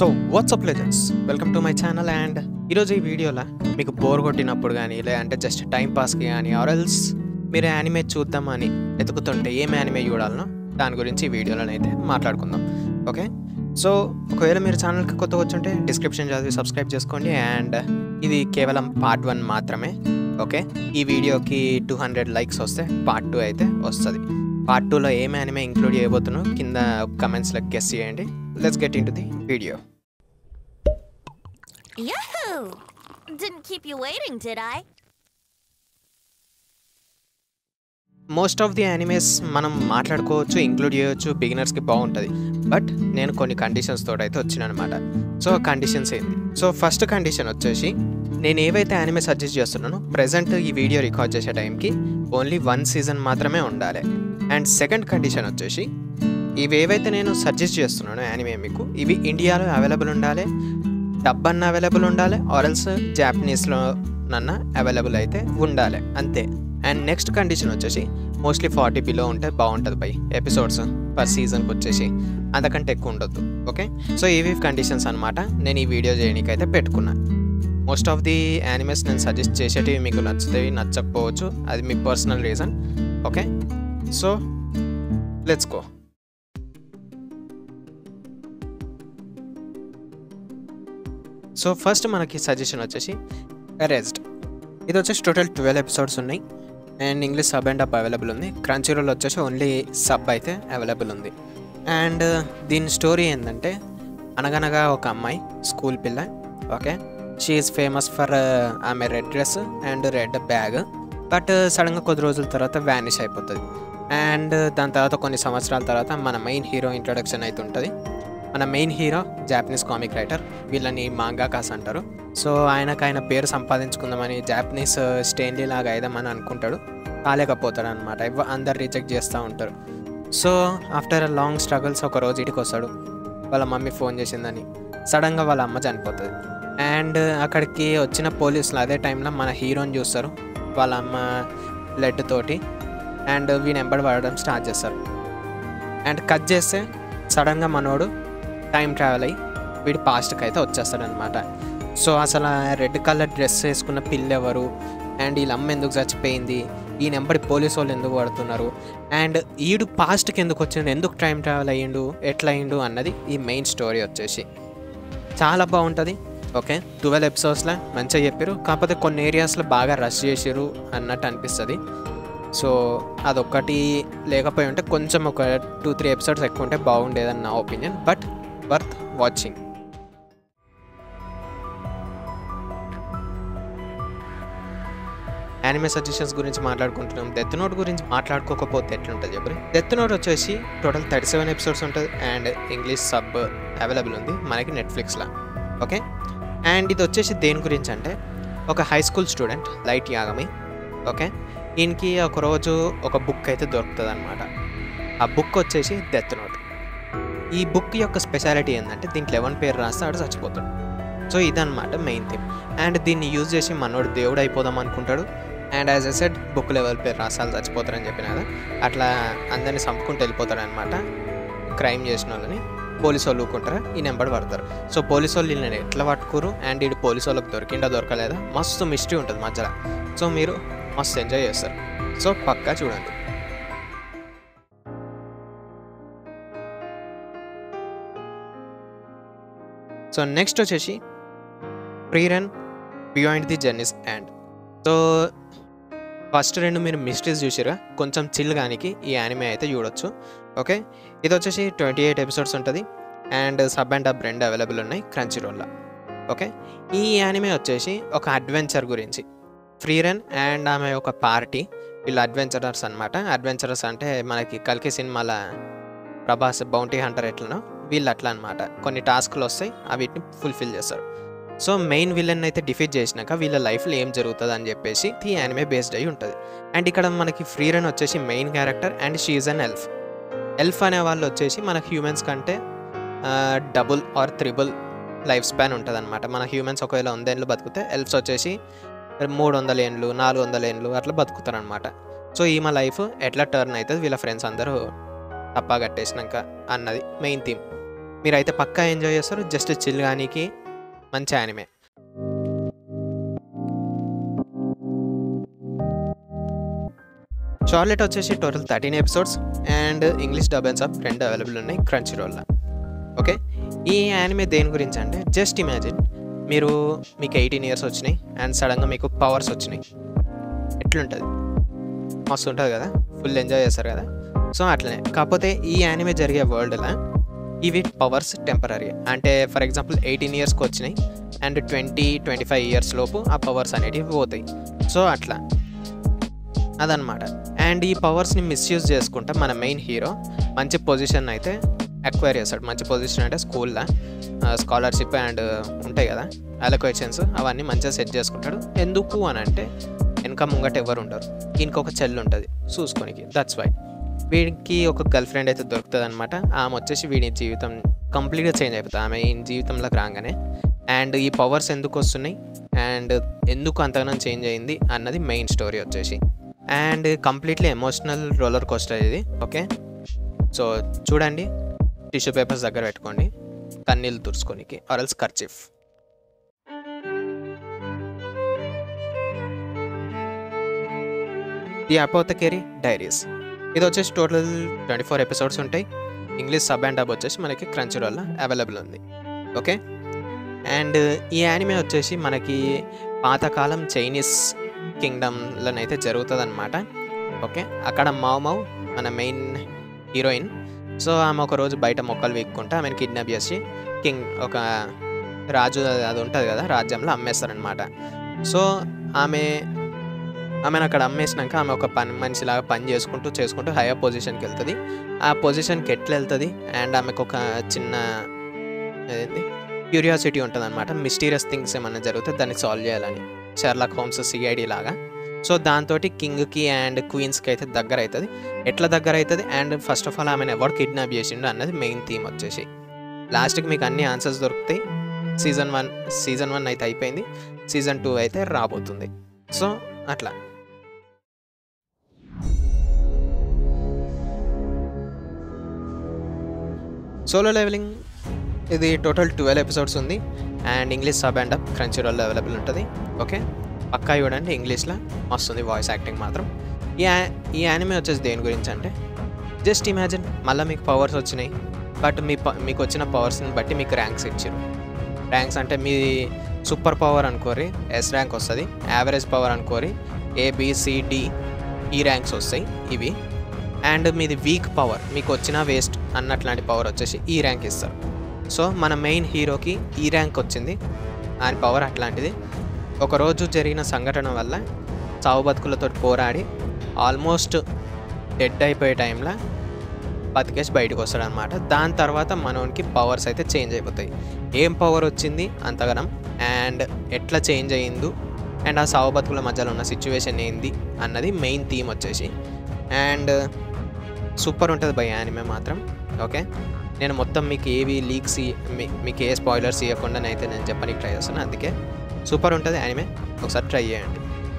So what's up legends welcome to my channel and ఈరోజు ఈ వీడియోలో మీకు బోర్ కొట్టినప్పుడు కానీ లేదంటే జస్ట్ టైం పాస్కి కానీ ఆర్ఎల్స్ మీరు యానిమే చూద్దామని వెతుకుతుంటే ఏం యానిమే చూడాలనో దాని గురించి ఈ వీడియోలో అయితే మాట్లాడుకుందాం ఓకే సో ఒకవేళ మీరు ఛానల్కి కొత్తగా వచ్చుంటే డిస్క్రిప్షన్ చదివి సబ్స్క్రైబ్ చేసుకోండి అండ్ ఇది కేవలం పార్ట్ వన్ మాత్రమే ఓకే ఈ వీడియోకి టూ హండ్రెడ్ లైక్స్ వస్తే పార్ట్ టూ అయితే వస్తుంది పార్ట్ టూలో ఏం యానిమే ఇంక్లూడ్ చేయబోతున్నావు కింద కమెంట్స్లో గెస్ చేయండి let's get into the video Yahoo! Didn't keep you waiting, did I? Most of the animes మనం మాట్లాడుకోవచ్చు ఇంక్లూడ్ చేయవచ్చు బిగినర్స్కి బాగుంటుంది బట్ నేను కొన్ని కండిషన్స్ తోటి అయితే వచ్చిననమాట సో కండిషన్స్ ఏంటి సో ఫస్ట్ కండిషన్ వచ్చేసి నేను ఏవైతే యానిమే సజెస్ట్ చేస్తున్నానో ప్రజెంట్ ఈ వీడియో రికార్డ్ చేసే టైంకి ఓన్లీ వన్ సీజన్ మాత్రమే ఉండాలి అండ్ సెకండ్ కండిషన్ వచ్చేసి ఇవి ఏవైతే నేను సజెస్ట్ చేస్తున్నానో యానిమే మీకు ఇవి ఇండియాలో అవైలబుల్ ఉండాలి డబ్ అన్న అవైలబుల్ ఉండాలి ఆరల్స్ జాపనీస్లో నన్న అవైలబుల్ అయితే ఉండాలి అంతే అండ్ నెక్స్ట్ కండిషన్ వచ్చేసి మోస్ట్లీ ఫార్టీ బిలో ఉంటే బాగుంటుంది పై ఎపిసోడ్స్ పర్ సీజన్కి వచ్చేసి అంతకంటే ఎక్కువ ఉండొద్దు ఓకే సో ఇవి కండిషన్స్ అనమాట నేను ఈ వీడియో చేయడానికి అయితే పెట్టుకున్నా మోస్ట్ ఆఫ్ ది యానిమేస్ నేను సజెస్ట్ చేసేటివి మీకు నచ్చుతాయి నచ్చకపోవచ్చు అది మీ personal reason okay so let's go so first మనకి సజెషన్ వచ్చేసి ఎరెస్డ్ ఇది వచ్చేసి టోటల్ ట్వెల్వ్ ఎపిసోడ్స్ ఉన్నాయి and English sub and dub available ఉంది క్రంచీ రోల్ వచ్చేసి ఓన్లీ సబ్ అయితే అవైలబుల్ ఉంది అండ్ దీని స్టోరీ ఏంటంటే అనగనగా ఒక అమ్మాయి స్కూల్ పిల్ల ఓకే షీఈస్ ఫేమస్ ఫర్ ఆమె red dress and red bag but సడన్గా కొద్ది రోజుల తర్వాత వ్యానిష్ అయిపోతుంది అండ్ దాని తర్వాత కొన్ని సంవత్సరాల తర్వాత మన మెయిన్ హీరో ఇంట్రొడక్షన్ అయితే ఉంటుంది మన main hero Japanese comic writer వీళ్ళని మాంగాకాస్ అంటారు సో ఆయనకు ఆయన పేరు సంపాదించుకుందామని జాపనీస్ స్టేన్లీ లాగా అయిదామని అనుకుంటాడు కాలేకపోతాడు అనమాట అందరు రిజెక్ట్ చేస్తూ ఉంటారు సో ఆఫ్టర్ లాంగ్ స్ట్రగుల్స్ ఒక రోజు ఇంటికి వస్తాడు వాళ్ళ మమ్మీ ఫోన్ చేసిందని సడన్గా వాళ్ళ అమ్మ చనిపోతుంది అండ్ అక్కడికి వచ్చిన పోలీసులు అదే టైంలో మన హీరోని చూస్తారు వాళ్ళ అమ్మ బ్లడ్ తోటి అండ్ వీని ఎంబడి పడడం స్టార్ట్ చేస్తారు అండ్ కట్ చేస్తే సడన్గా మనోడు టైం ట్రావెల్ అయ్యి వీడి పాస్ట్కి అయితే వచ్చేస్తాడు అనమాట సో అసలు రెడ్ కలర్ డ్రెస్ వేసుకున్న పిల్ల ఎవరు అండ్ వీళ్ళ అమ్మ ఎందుకు చచ్చిపోయింది ఈ నెంబడి పోలీసు వాళ్ళు ఎందుకు పడుతున్నారు అండ్ ఈడు పాస్ట్కి ఎందుకు వచ్చిండు ఎందుకు టైం ట్రావెల్ అయ్యిండు ఎట్లా అయ్యిండు అన్నది ఈ మెయిన్ స్టోరీ వచ్చేసి చాలా బాగుంటుంది ఓకే ట్వెల్వ్ ఎపిసోడ్స్లో మంచిగా చెప్పారు కాకపోతే కొన్ని ఏరియాస్లో బాగా రష్ చేసారు అన్నట్టు అనిపిస్తుంది సో అదొక్కటి లేకపోయి ఉంటే కొంచెం ఒక టూ త్రీ ఎపిసోడ్స్ ఎక్కువ ఉంటే బాగుండేదని నా opinion but worth watching anime suggestions గురించి మాట్లాడుకుంటున్నాం డెత్ నోట్ గురించి మాట్లాడుకోకపోతే ఎట్లుంటుంది చెప్పి డెత్ నోట్ వచ్చేసి టోటల్ థర్టీ సెవెన్ ఎపిసోడ్స్ ఉంటుంది అండ్ ఇంగ్లీష్ సబ్ అవైలబుల్ ఉంది మనకి నెట్ఫ్లిక్స్లో ఓకే అండ్ ఇది వచ్చేసి దేని గురించి అంటే ఒక high school student Light Yagami okay ఈయనకి ఒకరోజు ఒక బుక్ అయితే దొరుకుతుంది అనమాట ఆ బుక్ వచ్చేసి డెత్ నోట్ ఈ బుక్ యొక్క స్పెషాలిటీ ఏంటంటే దీంట్లో ఎవరి పేరు రాస్తే ఆడు చచ్చిపోతాడు సో ఇదన్నమాట మెయిన్ థింగ్ అండ్ దీన్ని యూజ్ చేసి మనోడు దేవుడు అయిపోదాం అనుకుంటాడు and as I said book level పేరు రాసాలు చచ్చిపోతారని చెప్పిన కదా అట్లా అందరినీ చంపుకుంటూ వెళ్ళిపోతాడు అనమాట క్రైమ్ చేసిన వాళ్ళని పోలీసు వాళ్ళు ఊకుంటారా ఈ నెంబర్ పడతారు సో పోలీసు వాళ్ళు వీళ్ళని ఎట్లా పట్టుకోరు అండ్ ఇటు పోలీసు వాళ్ళకి దొరికిందా దొరకలేదా మస్తు మిస్టరీ ఉంటుంది మధ్యలో సో మీరు మస్తు ఎంజాయ్ చేస్తారు సో పక్కా చూడండి సో నెక్స్ట్ వచ్చేసి Frieren beyond the journey's end so first రెండు మీరు మిస్టరీస్ చూసారా కొంచెం చిల్ గానికి ఈ యానిమే అయితే చూడొచ్చు ఓకే ఇది వచ్చేసి ట్వంటీ ఎయిట్ ఎపిసోడ్స్ ఉంటుంది అండ్ సబ్ అండ్ అప్ రెండు అవైలబుల్ ఉన్నాయి క్రంచీ రోల్లో ఓకే ఈ యానిమే వచ్చేసి ఒక అడ్వెంచర్ గురించి ఫ్రీ రన్ అండ్ ఆమె ఒక పార్టీ వీళ్ళు అడ్వెంచరర్స్ అనమాట అడ్వెంచరర్స్ అంటే మనకి కల్కి సినిమాల ప్రభాస్ బౌంటీ హంటర్ ఎట్లనో వీళ్ళు అట్లా అనమాట కొన్ని టాస్క్లు వస్తాయి వీటిని ఫుల్ఫిల్ చేస్తారు సో మెయిన్ విలన్ అయితే డిఫీట్ చేసినాక వీళ్ళ లైఫ్లో ఏం జరుగుతుంది అని చెప్పేసి ఈ యానిమే బేస్డ్ అయి ఉంటుంది అండ్ ఇక్కడ మనకి ఫ్రీ రన్ వచ్చేసి main character and she's an elf elf అనే వాళ్ళు వచ్చేసి మన హ్యూమన్స్ కంటే double or triple life span ఉంటుంది అనమాట మన హ్యూమన్స్ ఒకవేళ వందేళ్ళు బతికితే ఎల్ఫ్స్ వచ్చేసి మూడు వందల ఏండ్లు నాలుగు వందల ఏండ్లు అట్లా బతుకుతారు అనమాట సో ఈమె లైఫ్ ఎట్లా టర్న్ అవుతుంది వీళ్ళ ఫ్రెండ్స్ అందరూ తప్పా కట్టేసినాక అన్నది మెయిన్ థీమ్ మీరైతే పక్కా ఎంజాయ్ చేస్తారు జస్ట్ చిల్ గానీకి మంచి యానిమే చార్లెట్ వచ్చేసి total thirteen episodes and English dubbings of రెండు అవైలబుల్ ఉన్నాయి క్రంచీ రోల్లో ఓకే ఈ యానిమే దేని గురించి అంటే జస్ట్ ఇమాజిన్ మీరు మీకు ఎయిటీన్ ఇయర్స్ వచ్చినాయి అండ్ సడన్గా మీకు పవర్స్ వచ్చినాయి ఎట్లుంటుంది మస్తు ఉంటుంది కదా ఫుల్ ఎంజాయ్ చేస్తారు కదా సో అట్లనే కాకపోతే ఈ యానిమే జరిగే వరల్డ్లో ఇవి పవర్స్ టెంపరీ అంటే ఫర్ ఎగ్జాంపుల్ ఎయిటీన్ ఇయర్స్కి వచ్చినాయి and twenty twenty five years లోపు ఆ పవర్స్ అనేటివి పోతాయి సో అట్లా అదనమాట అండ్ ఈ పవర్స్ని మిస్యూజ్ చేసుకుంటా మన మెయిన్ హీరో మంచి పొజిషన్ అయితే అక్వైర్ చేస్తాడు మంచి పొజిషన్ అంటే స్కూల్లో స్కాలర్షిప్ అండ్ ఉంటాయి కదా అలొకేషన్స్ అవన్నీ మంచిగా సెట్ చేసుకుంటాడు ఎందుకు అని అంటే వెనక ముంగట ఎవరు ఉండరు దీనికి ఒక చెల్లు ఉంటుంది చూసుకోనికి దట్స్ వై వీడికి ఒక గర్ల్ ఫ్రెండ్ అయితే దొరుకుతుంది అనమాట ఆమె వచ్చేసి వీడి జీవితం కంప్లీట్గా చేంజ్ అయిపోతుంది ఆమె ఈ జీవితంలోకి రాగానే అండ్ ఈ పవర్స్ ఎందుకు వస్తున్నాయి అండ్ ఎందుకు అంతగానో చేంజ్ అయింది అన్నది మెయిన్ స్టోరీ వచ్చేసి and completely emotional roller coaster ఇది ఓకే సో చూడండి టిష్యూ పేపర్స్ దగ్గర పెట్టుకోండి కన్నీళ్ళు తుడుచుకోనికి or else kerchief the Apothecary Diaries ఇది వచ్చేసి టోటల్ ట్వంటీ ఫోర్ ఎపిసోడ్స్ ఉంటాయి ఇంగ్లీష్ సబ్ అండ్ డబ్ వచ్చేసి మనకి క్రంచ్ రోల్లో అవైలబుల్ ఉంది ఓకే అండ్ ఈ యానిమే వచ్చేసి మనకి పాతకాలం చైనీస్ కింగ్డమ్లోనైతే జరుగుతుంది అనమాట ఓకే అక్కడ మావ్ మావ్ మన మెయిన్ హీరోయిన్ సో ఆమె ఒక రోజు బయట మొక్కలు వీక్కుంటే ఆమెను కిడ్నాప్ చేసి కింగ్ ఒక రాజు అది ఉంటుంది కదా రాజ్యంలో అమ్మేస్తారనమాట సో ఆమె ఆమెను అక్కడ అమ్మేసినాక ఆమె ఒక పని మనిషిలాగా పని చేసుకుంటూ చేసుకుంటూ హైయర్ పొజిషన్కి వెళ్తుంది ఆ పొజిషన్కి ఎట్లా వెళ్తుంది అండ్ ఆమెకు ఒక చిన్న అదేంటి క్యూరియాసిటీ ఉంటుంది అనమాట మిస్టీరియస్ థింగ్స్ ఏమైనా జరిగితే దాన్ని సాల్వ్ చేయాలని షెర్లాక్ హోమ్స్ సిఐడి లాగా సో దాంతో కింగ్కి అండ్ క్వీన్స్కి అయితే దగ్గర అవుతుంది ఎట్లా దగ్గర అవుతుంది అండ్ ఫస్ట్ ఆఫ్ ఆల్ ఆమెను ఎవరు కిడ్నాప్ చేసిండు అన్నది మెయిన్ థీమ్ వచ్చేసి లాస్ట్కి మీకు అన్ని ఆన్సర్స్ దొరుకుతాయి సీజన్ వన్ సీజన్ వన్ అయితే అయిపోయింది సీజన్ టూ అయితే రాబోతుంది సో అట్లా సోలో లెవెలింగ్ ఇది టోటల్ ట్వెల్వ్ ఎపిసోడ్స్ ఉంది and English sub and dub క్రంచీ రోల్లో అవైలబుల్ ఉంటుంది ఓకే పక్కా చూడండి ఇంగ్లీష్లో వస్తుంది వాయిస్ యాక్టింగ్ మాత్రం ఈ యా ఈ యానిమే వచ్చేసి దేని గురించి అంటే జస్ట్ ఇమాజిన్ మళ్ళీ మీకు పవర్స్ వచ్చినాయి బట్ మీ ప- మీకు వచ్చిన పవర్స్ని బట్టి మీకు ర్యాంక్స్ ఇచ్చారు ర్యాంక్స్ అంటే మీ సూపర్ పవర్ అనుకోరి ఎస్ ర్యాంక్ వస్తుంది యావరేజ్ పవర్ అనుకోరి ఏబిసిడి ఈ ర్యాంక్స్ వస్తాయి ఇవి అండ్ మీది వీక్ పవర్ మీకు వచ్చిన వేస్ట్ అన్నట్లాంటి పవర్ వచ్చేసి ఈ ర్యాంక్ ఇస్తారు సో మన మెయిన్ హీరోకి ఈ ర్యాంక్ వచ్చింది ఆయన పవర్ అట్లాంటిది ఒకరోజు జరిగిన సంఘటన వల్ల చావు బతుకులతో పోరాడి ఆల్మోస్ట్ డెడ్ అయిపోయే టైంలో బతికేసి బయటకు వస్తాడు అనమాట దాని తర్వాత మనోనికి పవర్స్ అయితే చేంజ్ అయిపోతాయి ఏం పవర్ వచ్చింది అంతగనం అండ్ ఎట్లా చేంజ్ అయ్యిందో అండ్ ఆ సావు బతుకుల మధ్యలో ఉన్న సిచ్యువేషన్ ఏంది అన్నది మెయిన్ థీమ్ వచ్చేసి అండ్ సూపర్ ఉంటుంది బై యానిమే మాత్రం ఓకే నేను మొత్తం మీకు ఏవి లీక్స్ మీకు ఏ స్పాయిలర్స్ ఇవ్వకుండా అయితే నేను చెప్పడానికి ట్రై చేస్తాను అందుకే సూపర్ ఉంటుంది యానిమే ఒకసారి ట్రై చేయండి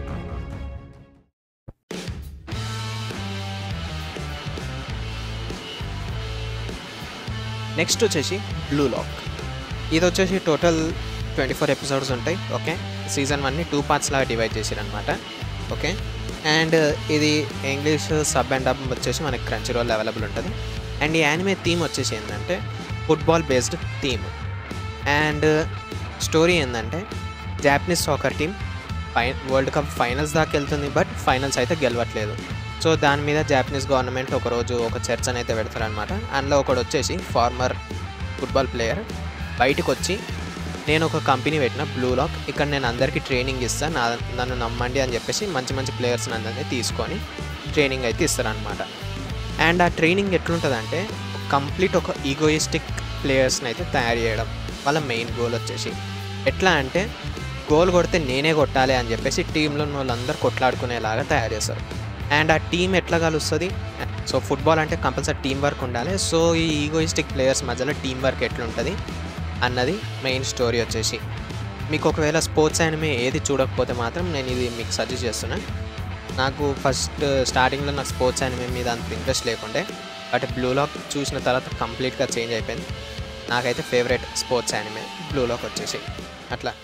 నెక్స్ట్ వచ్చేసి బ్లూ లాక్ ఇది వచ్చేసి టోటల్ ట్వంటీ ఫోర్ ఎపిసోడ్స్ ఉంటాయి ఓకే సీజన్ వన్ని టూ పార్ట్స్ లాగా డివైడ్ చేసిరనమాట ఓకే అండ్ ఇది ఇంగ్లీష్ సబ్ అండ్ డబ్ వచ్చేసి మనకి క్రంచ్ రోల్ అవైలబుల్ ఉంటుంది అండ్ ఈ యానిమే థీమ్ వచ్చేసి ఏంటంటే football based theme and story ఏంటంటే జాపనీస్ సాకర్ టీం ఫై వరల్డ్ కప్ ఫైనల్స్ దాకా వెళ్తుంది బట్ ఫైనల్స్ అయితే గెలవట్లేదు సో దాని మీద జాపనీస్ గవర్నమెంట్ ఒకరోజు ఒక చర్చను అయితే పెడతారనమాట అందులో ఒకడు వచ్చేసి ఫార్మర్ ఫుట్బాల్ ప్లేయర్ బయటకు వచ్చి నేను ఒక కంపెనీ పెట్టిన బ్లూ లాక్ ఇక్కడ నేను అందరికీ ట్రైనింగ్ ఇస్తాను నా నన్ను నమ్మండి అని చెప్పేసి మంచి మంచి ప్లేయర్స్ అందరినీ తీసుకొని ట్రైనింగ్ అయితే ఇస్తారనమాట అండ్ ఆ ట్రైనింగ్ ఎట్లుంటుందంటే కంప్లీట్ ఒక ఈగోయిస్టిక్ ప్లేయర్స్ని అయితే తయారు చేయడం వాళ్ళ మెయిన్ గోల్ వచ్చేసి ఎట్లా అంటే గోల్ కొడితే నేనే కొట్టాలి అని చెప్పేసి టీంలో ఉన్న వాళ్ళందరూ కొట్లాడుకునేలాగా తయారు చేస్తారు అండ్ ఆ టీం ఎట్లా కలుస్తుంది సో ఫుట్బాల్ అంటే కంపల్సరీ టీం వర్క్ ఉండాలి సో ఈ ఈగోయిస్టిక్ ప్లేయర్స్ మధ్యలో టీం వర్క్ ఎట్లుంటుంది అన్నది మెయిన్ స్టోరీ వచ్చేసి మీకు ఒకవేళ స్పోర్ట్స్ యానిమే ఏది చూడకపోతే మాత్రం నేను ఇది మీకు సజెస్ట్ చేస్తున్నా నాకు ఫస్ట్ స్టార్టింగ్లో నాకు స్పోర్ట్స్ యానిమే మీద అంత ఇంట్రెస్ట్ లేకుండే బట్ బ్లూ లాక్ చూసిన తర్వాత కంప్లీట్గా చేంజ్ అయిపోయింది నాకైతే ఫేవరెట్ స్పోర్ట్స్ యానిమే బ్లూలోకి వచ్చేసి అట్లా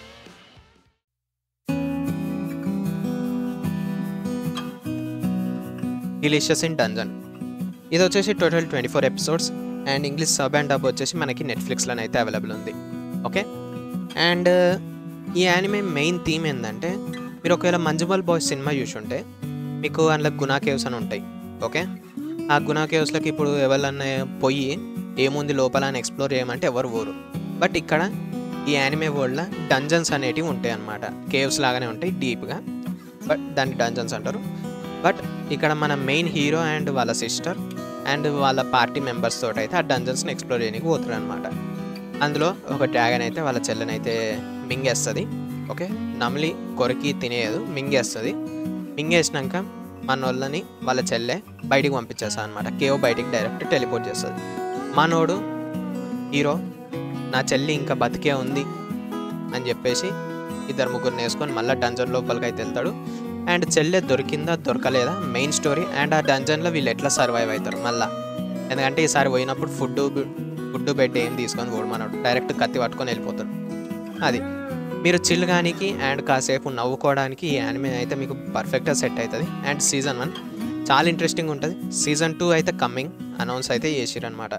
డిలీషియస్ ఇన్ డంజన్ ఇది వచ్చేసి total twenty four episodes and English sub and dub వచ్చేసి మనకి నెట్ఫ్లిక్స్లోనే అయితే అవైలబుల్ ఉంది ఓకే అండ్ ఈ యానిమే మెయిన్ థీమ్ ఏంటంటే మీరు ఒకవేళ మంజుమల్ బాయ్స్ సినిమా చూసి ఉంటే మీకు అందులో గునా కేవ్స్ అని ఉంటాయి ఓకే ఆ గునా కేవ్స్లోకి ఇప్పుడు ఎవరన్నా పోయి ఏముంది లోపల అని ఎక్స్ప్లోర్ చేయమంటే ఎవరు పోరు బట్ ఇక్కడ ఈ యానిమే వరల్డ్లో డంజన్స్ అనేటివి ఉంటాయి అన్నమాట కేవ్స్ లాగానే ఉంటాయి డీప్గా బట్ దాన్ని డంజన్స్ అంటారు బట్ ఇక్కడ మన మెయిన్ హీరో అండ్ వాళ్ళ సిస్టర్ అండ్ వాళ్ళ పార్టీ మెంబర్స్ తోటి అయితే ఆ డంజన్స్ని ఎక్స్ప్లోర్ చేయడానికి పోతారు అనమాట అందులో ఒక డ్రాగన్ అయితే వాళ్ళ చెల్లెని అయితే మింగేస్తుంది ఓకే నమిలి కొరికి తినేయదు మింగేస్తుంది మింగేసినాక మన వాళ్ళని వాళ్ళ చెల్లె బయటికి పంపించేస్తుంది అనమాట కేవ్ బయటికి డైరెక్ట్ టెలిపోర్ట్ చేస్తుంది మనోడు హీరో నా చెల్లి ఇంకా బతికే ఉంది అని చెప్పేసి ఇద్దరు ముగ్గురు వేసుకొని మళ్ళీ డంజన్ లోపలికి అయితే వెళ్తాడు అండ్ చెల్లె దొరికిందా దొరకలేదా మెయిన్ స్టోరీ అండ్ ఆ డంజన్లో వీళ్ళు ఎట్లా సర్వైవ్ అవుతారు మళ్ళీ ఎందుకంటే ఈసారి పోయినప్పుడు ఫుడ్ ఫుడ్ బెడ్ ఏం తీసుకొని పోడు మనోడు డైరెక్ట్ కత్తి పట్టుకొని వెళ్ళిపోతాడు అది మీరు చిల్ కానికి అండ్ కాసేపు నవ్వుకోవడానికి ఈ యానిమే అయితే మీకు పర్ఫెక్ట్గా సెట్ అవుతుంది అండ్ సీజన్ వన్ చాలా ఇంట్రెస్టింగ్ ఉంటుంది సీజన్ టూ అయితే కమ్మింగ్ అనౌన్స్ అయితే చేసిరనమాట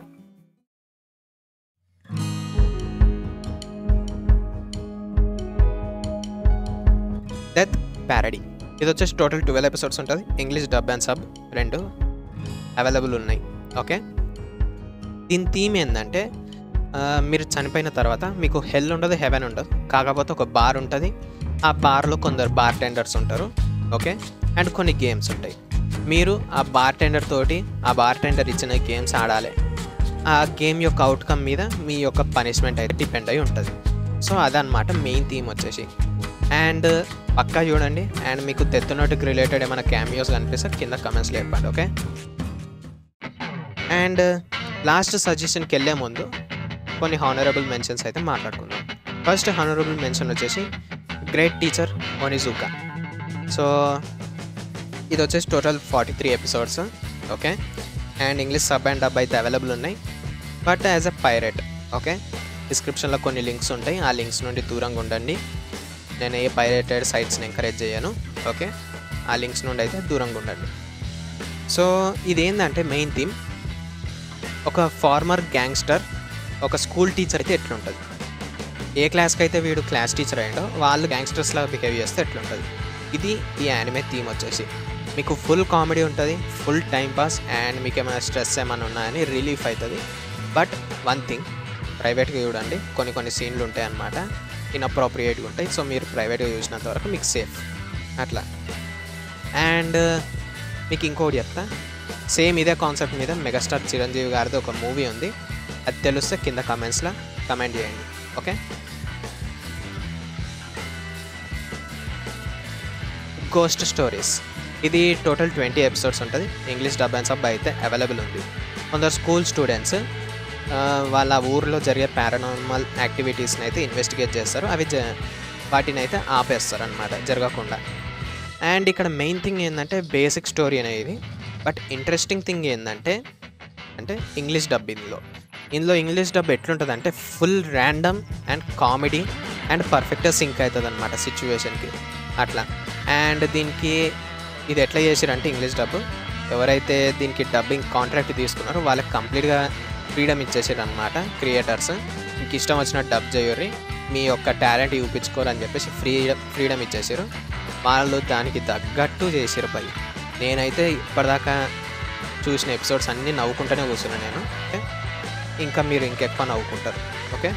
డెత్ ప్యారడీ ఇది వచ్చేసి టోటల్ ట్వెల్వ్ ఎపిసోడ్స్ ఉంటుంది ఇంగ్లీష్ డబ్ అండ్ సబ్ రెండు అవైలబుల్ ఉన్నాయి ఓకే దీని థీమ్ ఏంటంటే ఆ, మీరు చనిపోయిన తర్వాత మీకు హెల్ ఉండదు హెవెన్ ఉండదు కాకపోతే ఒక బార్ ఉంటుంది ఆ బార్లో కొందరు బార్ టెండర్స్ ఉంటారు ఓకే అండ్ కొన్ని గేమ్స్ ఉంటాయి మీరు ఆ బార్ టెండర్ తోటి ఆ బార్ టెండర్ ఇచ్చిన గేమ్స్ ఆడాలి ఆ గేమ్ యొక్క అవుట్కమ్ మీద మీ యొక్క పనిష్మెంట్ అయితే డిపెండ్ అయి ఉంటుంది సో అదనమాట మెయిన్ థీమ్ వచ్చేసి అండ్ పక్కా చూడండి అండ్ మీకు డెత్ నోట్కి రిలేటెడ్ ఏమైనా క్యామియోస్ కనిపిస్తే కింద కమెంట్స్లో చెప్పండి ఓకే అండ్ లాస్ట్ సజెషన్కి వెళ్ళే ముందు కొన్ని హానరబుల్ మెన్షన్స్ అయితే మాట్లాడుకుందాం ఫస్ట్ హానరబుల్ మెన్షన్ వచ్చేసి గ్రేట్ టీచర్ ఒనిజుకా సో ఇది వచ్చేసి total forty three episodes okay and English sub and dub అయితే అవైలబుల్ ఉన్నాయి but as a pirate okay డిస్క్రిప్షన్లో కొన్ని లింక్స్ ఉంటాయి ఆ లింక్స్ నుండి దూరంగా ఉండండి నేను ఏ పైరేటెడ్ సైట్స్ని ఎంకరేజ్ చేయను ఓకే ఆ లింక్స్ నుండి అయితే దూరంగా ఉండండి సో ఇదేంటంటే మెయిన్ థీమ్ ఒక ఫార్మర్ గ్యాంగ్స్టర్ ఒక స్కూల్ టీచర్ అయితే ఎట్లుంటుంది ఏ క్లాస్కి అయితే వీడు క్లాస్ టీచర్ అయ్యాడో వాళ్ళు గ్యాంగ్స్టర్స్లా బిహేవ్ చేస్తే ఎట్లుంటుంది ఇది ఈ యానిమే థీమ్ వచ్చేసి మీకు ఫుల్ కామెడీ ఉంటుంది ఫుల్ టైం పాస్ అండ్ మీకు ఏమైనా స్ట్రెస్ ఏమైనా ఉన్నాయని రిలీఫ్ అవుతుంది బట్ వన్ థింగ్ ప్రైవేట్గా చూడండి కొన్ని కొన్ని సీన్లు ఉంటాయి అన్నమాట ఇన్అప్రోప్రియేట్గా ఉంటాయి సో మీరు ప్రైవేట్గా చూసినంత వరకు మీకు సేఫ్ అట్లా అండ్ మీకు ఇంకోటి చెప్తా సేమ్ ఇదే కాన్సెప్ట్ మీద మెగాస్టార్ చిరంజీవి గారిది ఒక మూవీ ఉంది అది తెలిస్తే కింద కమెంట్స్లో కమెంట్ చేయండి ఓకే గోస్ట్ స్టోరీస్ ఇది టోటల్ ట్వంటీ ఎపిసోడ్స్ ఉంటుంది ఇంగ్లీష్ డబ్ అండ్ సబ్ అయితే అవైలబుల్ ఉంది కొందరు స్కూల్ స్టూడెంట్స్ వాళ్ళ ఊర్లో జరిగే పారానార్మల్ యాక్టివిటీస్ని అయితే ఇన్వెస్టిగేట్ చేస్తారు అవి జ వాటిని అయితే ఆపేస్తారు అనమాట జరగకుండా అండ్ ఇక్కడ మెయిన్ థింగ్ ఏంటంటే బేసిక్ స్టోరీ అనేది బట్ ఇంట్రెస్టింగ్ థింగ్ ఏంటంటే అంటే ఇంగ్లీష్ డబ్ ఇందులో ఇందులో ఇంగ్లీష్ డబ్ ఎట్లుంటుంది అంటే full random and comedy and పర్ఫెక్ట్గా సింక్ అవుతుంది అనమాట సిచ్యువేషన్కి అట్లా అండ్ దీనికి ఇది ఎట్లా చేసిరంటే ఇంగ్లీష్ డబ్ ఎవరైతే దీనికి డబ్బింగ్ కాంట్రాక్ట్ తీసుకున్నారో వాళ్ళకి కంప్లీట్గా ఫ్రీడమ్ ఇచ్చేసారు అనమాట క్రియేటర్స్ మీకు ఇష్టం వచ్చిన డబ్ చేయర్రి మీ యొక్క టాలెంట్ చూపించుకోరు అని చెప్పేసి ఫ్రీ ఫ్రీడమ్ ఇచ్చేసారు వాళ్ళు దానికి తగ్గట్టు చేసారు పై నేనైతే ఇప్పటిదాకా చూసిన ఎపిసోడ్స్ అన్నీ నవ్వుకుంటూనే కూర్చున్నాను నేను ఓకే ఇంకా మీరు ఇంకెక్కువ నవ్వుకుంటారు okay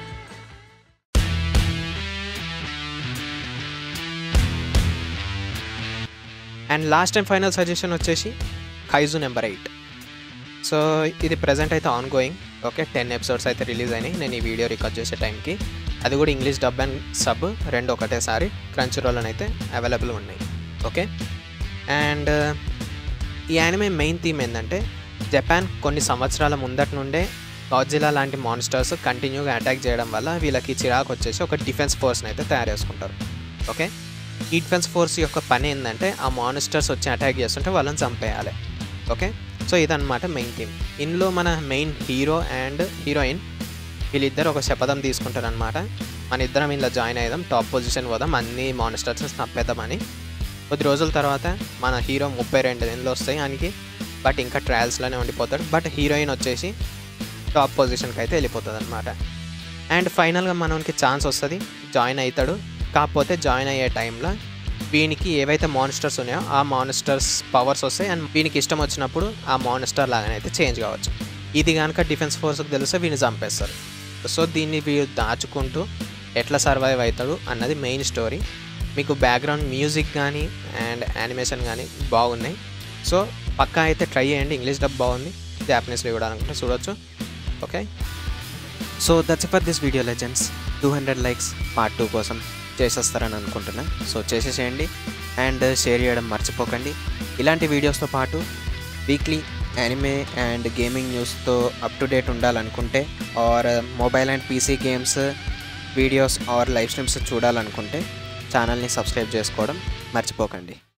and last and final suggestion వచ్చేసి ఖైజు నెంబర్ ఎయిట్ సో ఇది ప్రజెంట్ అయితే ongoing okay ten episodes అయితే రిలీజ్ అయినాయి నేను ఈ వీడియో రికార్డ్ చేసే టైంకి అది కూడా ఇంగ్లీష్ డబ్ అండ్ సబ్ రెండు ఒకటేసారి క్రంచ్ రోల్ అయితే అవైలబుల్ ఉన్నాయి ఓకే అండ్ ఈ యానిమే మెయిన్ థీమ్ ఏంటంటే జపాన్ కొన్ని సంవత్సరాల ముందటి నుండే గాడ్జిలా లాంటి మాన్స్టర్స్ కంటిన్యూగా అటాక్ చేయడం వల్ల వీళ్ళకి చిరాకు వచ్చేసి ఒక డిఫెన్స్ ఫోర్స్ని అయితే తయారు చేసుకుంటారు ఓకే ఈ డిఫెన్స్ ఫోర్స్ యొక్క పని ఏంటంటే ఆ మాన్స్టర్స్ వచ్చి అటాక్ చేస్తుంటే వాళ్ళని చంపేయాలి ఓకే సో ఇదన్నమాట మెయిన్ థీమ్ ఇందులో మన మెయిన్ హీరో అండ్ హీరోయిన్ వీళ్ళిద్దరు ఒక శపథం తీసుకుంటారనమాట మన ఇద్దరం ఇలా జాయిన్ అయ్యాం టాప్ పొజిషన్ పోదాం అన్ని మానిస్టర్స్ తప్పేద్దామని కొద్ది రోజుల తర్వాత మన హీరో ముప్పై రెండు నెలలు వస్తాయి ఆయనకి బట్ ఇంకా ట్రయల్స్లోనే ఉండిపోతాడు బట్ హీరోయిన్ వచ్చేసి టాప్ పొజిషన్కి అయితే వెళ్ళిపోతుంది అనమాట అండ్ ఫైనల్గా మనకి ఛాన్స్ వస్తుంది జాయిన్ అవుతాడు కాకపోతే జాయిన్ అయ్యే టైంలో వీనికి ఏవైతే మానిస్టర్స్ ఉన్నాయో ఆ మానిస్టర్స్ పవర్స్ వస్తాయి అండ్ వీనికి ఇష్టం వచ్చినప్పుడు ఆ మానిస్టర్ లాగానే అయితే చేంజ్ కావచ్చు ఇది కనుక డిఫెన్స్ ఫోర్స్కి తెలిస్తే వీని చంపేస్తారు సో దీన్ని వీడు దాచుకుంటూ ఎట్లా సర్వైవ్ అవుతాడు అన్నది మెయిన్ స్టోరీ మీకు బ్యాక్గ్రౌండ్ మ్యూజిక్ కానీ అండ్ యానిమేషన్ కానీ బాగున్నాయి సో పక్కా అయితే ట్రై చేయండి ఇంగ్లీష్ డబ్ బాగుంది జాపనీస్లో కూడా అనుకుంటే చూడొచ్చు okay so that's for this video legends two hundred likes part two కోసం చేసేస్తారని అనుకుంటున్నా సో చేసేసేయండి అండ్ షేర్ చేయడం మర్చిపోకండి ఇలాంటి వీడియోస్తో పాటు వీక్లీ యానిమే అండ్ గేమింగ్ న్యూస్తో అప్ టు డేట్ ఉండాలనుకుంటే or mobile and PC games videos or live streams చూడాలనుకుంటే ఛానల్ని సబ్స్క్రైబ్ చేసుకోవడం మర్చిపోకండి